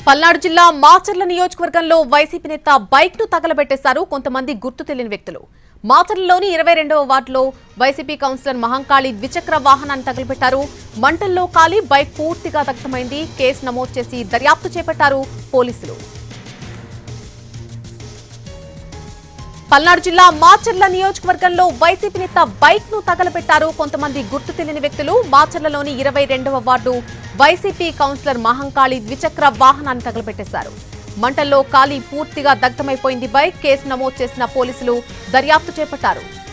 పల్నాడు జిల్లా మాచర్ల నియోజకవర్గంలో వైసీపీ నేత బైక్ ను తగలబెట్టేశారు కొంతమంది గుర్తు తెలియని వ్యక్తులు మాచర్లలోని ఇరవై రెండవ వార్డులో వైసీపీ కౌన్సిలర్ మహంకాళి ద్విచక్ర వాహనాన్ని తగలబెట్టారు మంటల్లో కాలి బైక్ పూర్తిగా దగ్ధమైంది కేసు నమోదు చేసి దర్యాప్తు చేపట్టారు పోలీసులు పల్నాడు జిల్లా మాచర్ల నియోజకవర్గంలో వైసీపీ నేత బైక్ ను తగలబెట్టారు కొంతమంది గుర్తు తెలియని వ్యక్తులు మాచర్లలోని ఇరవై రెండవ వార్డు వైసీపీ కౌన్సిలర్ మహంకాళి ద్విచక్ర వాహనాన్ని తగలబెట్టేశారు మంటల్లో కాలి పూర్తిగా దగ్ధమైపోయింది బైక్ కేసు నమోదు చేసిన పోలీసులు దర్యాప్తు చేపట్టారు